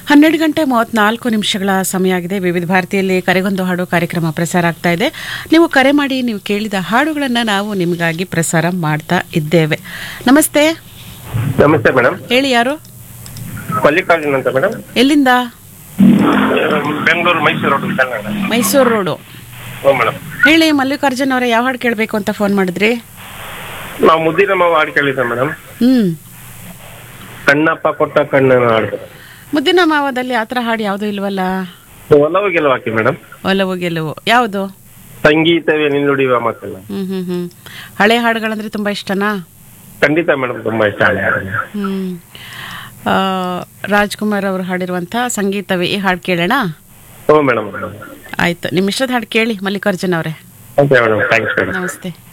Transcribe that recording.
ಹನ್ನೆರಡು ಗಂಟೆ ಮೂವತ್ನಾಲ್ಕು ನಿಮಿಷಗಳ ಸಮಯ ಆಗಿದೆ ವಿವಿಧ ಭಾರತಿಯಲ್ಲಿ ಕರೆಗೊಂದು ಹಾಡು ಕಾರ್ಯಕ್ರಮ ಪ್ರಸಾರ ಆಗ್ತಾ ಇದೆ ನೀವು ಕರೆ ಮಾಡಿ ನೀವು ಕೇಳಿದ ಹಾಡುಗಳನ್ನು ನಾವು ನಿಮಗಾಗಿ ಪ್ರಸಾರ ಮಾಡ್ತಾ ಇದ್ದೇವೆ ನಮಸ್ತೆ ನಮಸ್ತೆ ಮೇಡಮ್ ಹೇಳಿ ಯಾರು ಮಲ್ಲಿಕಾರ್ಜುನ್ ಅಂತ ಮೇಡಮ್ ಎಲ್ಲಿಂದ ಬೆಂಗಳೂರು ಮೈಸೂರು ರೋಡ್ ಕನ್ನಡ ಮೈಸೂರು ರೋಡು ಹ್ಞೂ ಮೇಡಮ್ ಹೇಳಿ ಮಲ್ಲಿಕಾರ್ಜುನ್ ಅವರೇ ಯಾವ ಹಾಡು ಕೇಳಬೇಕು ಅಂತ ಫೋನ್ ಮಾಡಿದ್ರಿ ನಾವು ಮುದ್ದಿನ ಮಾವ ಹಾಡು ಕೇಳಿದ್ದೆ ಮೇಡಮ್ ಹ್ಮ್ ಕಣ್ಣಪ್ಪ ಕೊಟ್ಟ ಕಣ್ಣನ ಹಾಡು ಮುದ್ದಿನ ಮಾವದಲ್ಲಿ ಆ ಥರ ಹಾಡು ಯಾವುದೂ ಇಲ್ವಲ್ಲ ಒಲವು ಗೆಲುವು ಹಾಕಿ ಮೇಡಮ್ ಒಲವು ಗೆಲುವು ಯಾವುದು ಸಂಗೀತವೇ ನಿನ್ನುಡಿಯುವ ಮಾತಲ್ಲ ಹ್ಮ್ ಹ್ಮ್ ಹ್ಮ್ ಹಳೆ ಹಾಡುಗಳಂದ್ರೆ ತುಂಬಾ ಇಷ್ಟನಾ ಖಂಡಿತ ಮೇಡಮ್ ತುಂಬಾ ಇಷ್ಟ ಆಗಿದೆ ಹ್ಮ್ ಆ, ರಾಜ್ಕುಮಾರ್ ಅವರು ಹಾಡಿರುವಂಥ ಸಂಗೀತವೇ ಈ ಹಾಡು ಕೇಳೋಣ ಹ್ಞೂ ಮೇಡಮ್ ಮೇಡಮ್ ಆಯ್ತು ನಿಮ್ಮ ಇಷ್ಟದ ಹಾಡು ಕೇಳಿ ಮಲ್ಲಿಕಾರ್ಜುನ್ ಅವರೇ ಓಕೆ ಮೇಡಮ್ ಥ್ಯಾಂಕ್ಸ್ ಮೇಡಮ್ ನಮಸ್ತೆ